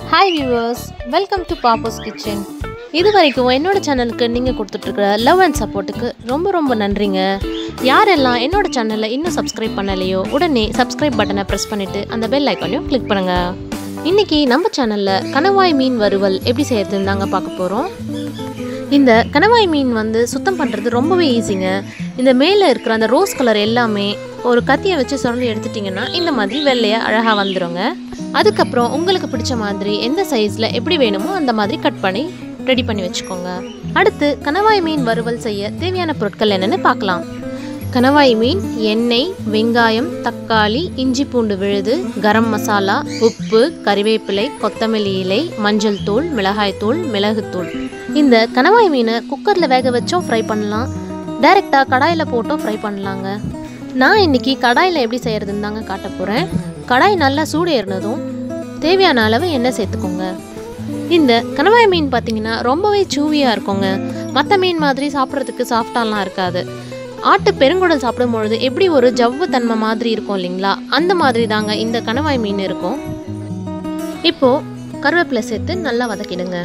hi viewers welcome to Pappo's kitchen இது வரைக்கும் என்னோட சேனலுக்கு நீங்கள் கொடுத்துட்ருக்குற லவ் அண்ட் சப்போர்ட்டுக்கு ரொம்ப ரொம்ப நன்றிங்க யாரெல்லாம் என்னோட சேனலில் இன்னும் சப்ஸ்கிரைப் பண்ணலையோ உடனே சப்ஸ்கிரைப் பட்டனை ப்ரெஸ் பண்ணிவிட்டு அந்த பெல் ஐக்கானையும் கிளிக் பண்ணுங்கள் இன்றைக்கி நம்ம சேனலில் கணவாய் மீன் வறுவல் எப்படி செய்யறதுன்னு தாங்க பார்க்க போகிறோம் இந்த கணவாய் மீன் வந்து சுத்தம் பண்ணுறது ரொம்பவே ஈஸிங்க இந்த மேலே இருக்கிற அந்த ரோஸ் கலர் எல்லாமே ஒரு கத்தியை வச்சு சுரண்டி எடுத்துட்டிங்கன்னா இந்த மாதிரி வெள்ளையாக அழகாக வந்துடுங்க அதுக்கப்புறம் உங்களுக்கு பிடிச்ச மாதிரி எந்த சைஸில் எப்படி வேணுமோ அந்த மாதிரி கட் பண்ணி ரெடி பண்ணி வச்சுக்கோங்க அடுத்து கணவாய் மீன் வறுவல் செய்ய தேவையான பொருட்கள் என்னென்னு பார்க்கலாம் கணவாய் மீன் எண்ணெய் வெங்காயம் தக்காளி இஞ்சி பூண்டு விழுது கரம் மசாலா உப்பு கறிவேப்பிலை கொத்தமல்லி இலை மஞ்சள் தூள் மிளகாய் தூள் மிளகுத்தூள் இந்த கணவாய் மீனை குக்கரில் வேக வச்சும் ஃப்ரை பண்ணலாம் டைரெக்டாக கடாயில் போட்டும் ஃப்ரை பண்ணலாங்க நான் இன்னைக்கு கடாயில் எப்படி செய்கிறதுன்னு தாங்க காட்ட போகிறேன் கடாய் நல்லா சூடு ஏறினதும் தேவையான அளவு எண்ணெய் சேர்த்துக்கோங்க இந்த கணவாய் மீன் பார்த்தீங்கன்னா ரொம்பவே சூவியாக இருக்குங்க மற்ற மீன் மாதிரி சாப்பிட்றதுக்கு சாஃப்டாலாம் இருக்காது ஆட்டு பெருங்குடல் சாப்பிடும் பொழுது எப்படி ஒரு ஜவ்வு தன்மை மாதிரி இருக்கும் இல்லைங்களா அந்த மாதிரி தாங்க இந்த கணவாய் மீன் இருக்கும் இப்போது கருவேப்பிலை சேர்த்து நல்லா வதக்கிடுங்க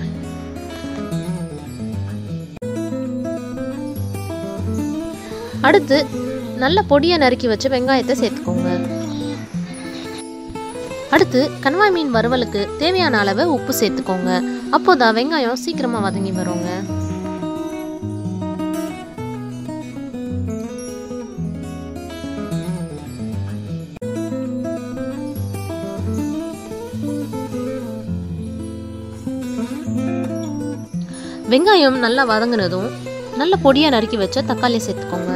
அடுத்து நல்ல பொடியை நறுக்கி வச்சு வெங்காயத்தை சேர்த்துக்கோங்க அடுத்து கணவாய் மீன் வறுவலுக்கு தேவையான அளவு உப்பு சேர்த்துக்கோங்க அப்போதான் வெங்காயம் சீக்கிரமா வதங்கி வருங்க வெங்காயம் நல்லா வதங்கினதும் நல்ல பொடியா நறுக்கி வச்ச தக்காளி சேர்த்துக்கோங்க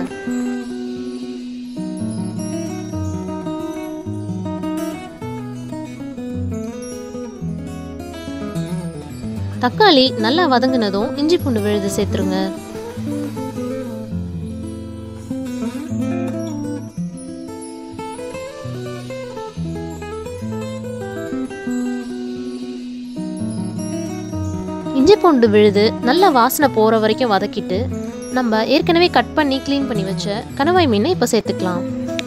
தக்காளி நல்லா வதங்கினதும் இஞ்சி பூண்டு விழுது சேர்த்துருங்க இஞ்சி பூண்டு விழுது நல்லா வாசனை போகிற வரைக்கும் வதக்கிட்டு நம்ம ஏற்கனவே கட் பண்ணி க்ளீன் பண்ணி வச்ச கணவாய் மீனை இப்போ சேர்த்துக்கலாம்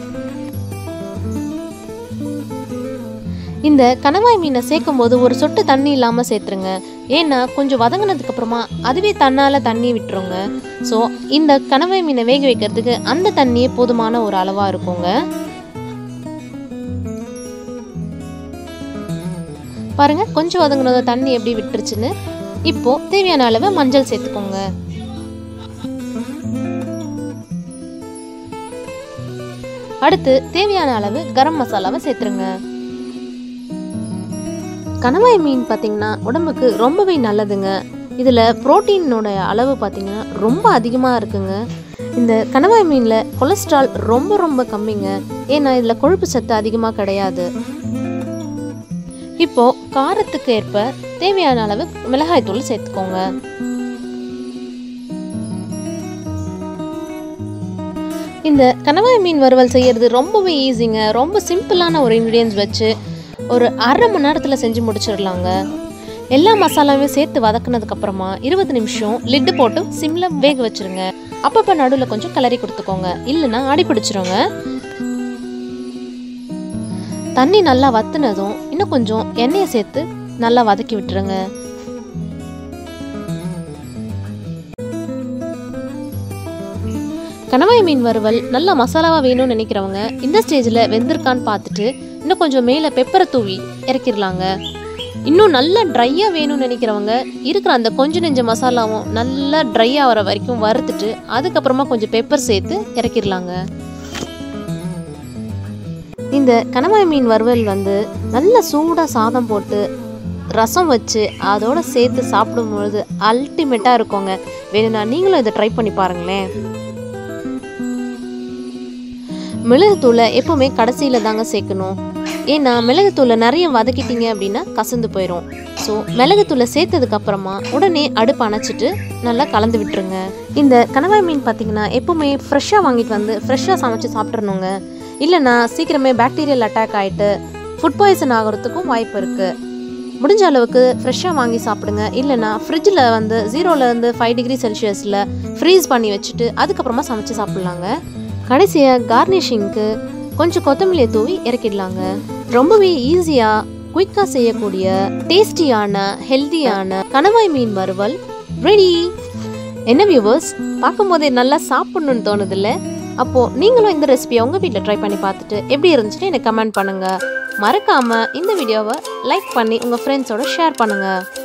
இந்த கணவாய் மீனை சேர்க்கும் போது ஒரு சொட்டு தண்ணி இல்லாமல் சேர்த்துருங்க ஏன்னா கொஞ்சம் வதங்கினதுக்கு அப்புறமா அதுவே தன்னால் தண்ணி விட்டுருங்க ஸோ இந்த கணவாய் மீனை வேக வைக்கிறதுக்கு அந்த தண்ணியே போதுமான ஒரு அளவாக இருக்குங்க பாருங்க கொஞ்சம் வதங்கினது தண்ணி எப்படி விட்டுருச்சுன்னு இப்போ தேவையான அளவு மஞ்சள் சேர்த்துக்கோங்க அடுத்து தேவையான அளவு கரம் மசாலாவை சேர்த்துருங்க கணவாய் மீன் பார்த்தீங்கன்னா உடம்புக்கு ரொம்பவே நல்லதுங்க இதில் புரோட்டீனோட அளவு பார்த்தீங்கன்னா ரொம்ப அதிகமாக இருக்குங்க இந்த கணவாய் மீனில் கொலஸ்ட்ரால் ரொம்ப ரொம்ப கம்மிங்க ஏன்னா இதில் கொழுப்பு சத்து அதிகமாக கிடையாது இப்போ காரத்துக்கு ஏற்ப தேவையான அளவு மிளகாய் தூள் சேர்த்துக்கோங்க இந்த கணவாய் மீன் வறுவல் செய்யறது ரொம்பவே ஈஸிங்க ரொம்ப சிம்பிளான ஒரு இன்க்ரீடியன்ஸ் வச்சு ஒரு அரை மணி நேரத்தில் செஞ்சு முடிச்சிடலாங்க எல்லா மசாலாவே சேர்த்து வதக்குனதுக்கு அப்புறமா இருபது நிமிஷம் லிட்டு போட்டு சிம்ல வேக வச்சிருங்க அப்பப்போ நடுவில் கொஞ்சம் கிளறி கொடுத்துக்கோங்க இல்லைன்னா அடி பிடிச்சிருங்க தண்ணி நல்லா வத்துனதும் இன்னும் கொஞ்சம் எண்ணெயை சேர்த்து நல்லா வதக்கி விட்டுருங்க கணவாய் மீன் வறுவல் நல்லா மசாலாவாக வேணும்னு நினைக்கிறவங்க இந்த ஸ்டேஜில் வெந்திருக்கான்னு பார்த்துட்டு இன்னும் கொஞ்சம் மேலே பெப்பரை தூவி இறக்கிடலாங்க இன்னும் நல்லா ட்ரையாக வேணும்னு நினைக்கிறவங்க இருக்கிற அந்த கொஞ்சம் நெஞ்ச மசாலாவும் நல்லா ட்ரை ஆகிற வரைக்கும் வறுத்துட்டு அதுக்கப்புறமா கொஞ்சம் பெப்பர் சேர்த்து இறக்கிடலாங்க இந்த கணவாய் மீன் வறுவல் வந்து நல்ல சூடாக சாதம் போட்டு ரசம் வச்சு அதோட சேர்த்து சாப்பிடும் பொழுது அல்டிமேட்டாக இருக்குங்க வேணும்னா நீங்களும் இதை ட்ரை பண்ணி பாருங்களேன் மிளகுத்தூளை எப்போவுமே கடைசியில் தாங்க சேர்க்கணும் ஏன்னா மிளகுத்தூளை நிறைய வதக்கிட்டீங்க அப்படின்னா கசந்து போயிடும் ஸோ மிளகுத்தூளை சேர்த்ததுக்கு அப்புறமா உடனே அடுப்பு அணைச்சிட்டு நல்லா கலந்து விட்டுருங்க இந்த கணவாய் மீன் பார்த்தீங்கன்னா எப்போவுமே ஃப்ரெஷ்ஷாக வாங்கிட்டு வந்து ஃப்ரெஷ்ஷாக சமைச்சு சாப்பிட்றணுங்க இல்லைன்னா சீக்கிரமே பாக்டீரியல் அட்டாக் ஆகிட்டு ஃபுட் பாய்சன் ஆகிறதுக்கும் வாய்ப்பு இருக்குது முடிஞ்ச அளவுக்கு ஃப்ரெஷ்ஷாக வாங்கி சாப்பிடுங்க இல்லைன்னா ஃப்ரிட்ஜில் வந்து ஜீரோலேருந்து ஃபைவ் டிகிரி செல்சியஸில் ஃப்ரீஸ் பண்ணி வச்சுட்டு அதுக்கப்புறமா சமைச்சு சாப்பிட்லாங்க கடைசியாக கார்னிஷிங்க்கு கொஞ்சம் கொத்தமல்லியை தூவி இறக்கிடலாங்க ரொம்பவே ஈஸியாக குயிக்காக செய்யக்கூடிய டேஸ்டியான ஹெல்தியான கணவாய் மீன் வறுவல் ரெடி என்ன வியூவர்ஸ் பார்க்கும்போதே நல்லா சாப்பிட்ணுன்னு தோணுதில்ல அப்போது நீங்களும் இந்த ரெசிபியை உங்கள் வீட்டில் ட்ரை பண்ணி பார்த்துட்டு எப்படி இருந்துச்சுன்னு எனக்கு கமெண்ட் பண்ணுங்கள் மறக்காமல் இந்த வீடியோவை லைக் பண்ணி உங்கள் ஃப்ரெண்ட்ஸோட ஷேர் பண்ணுங்கள்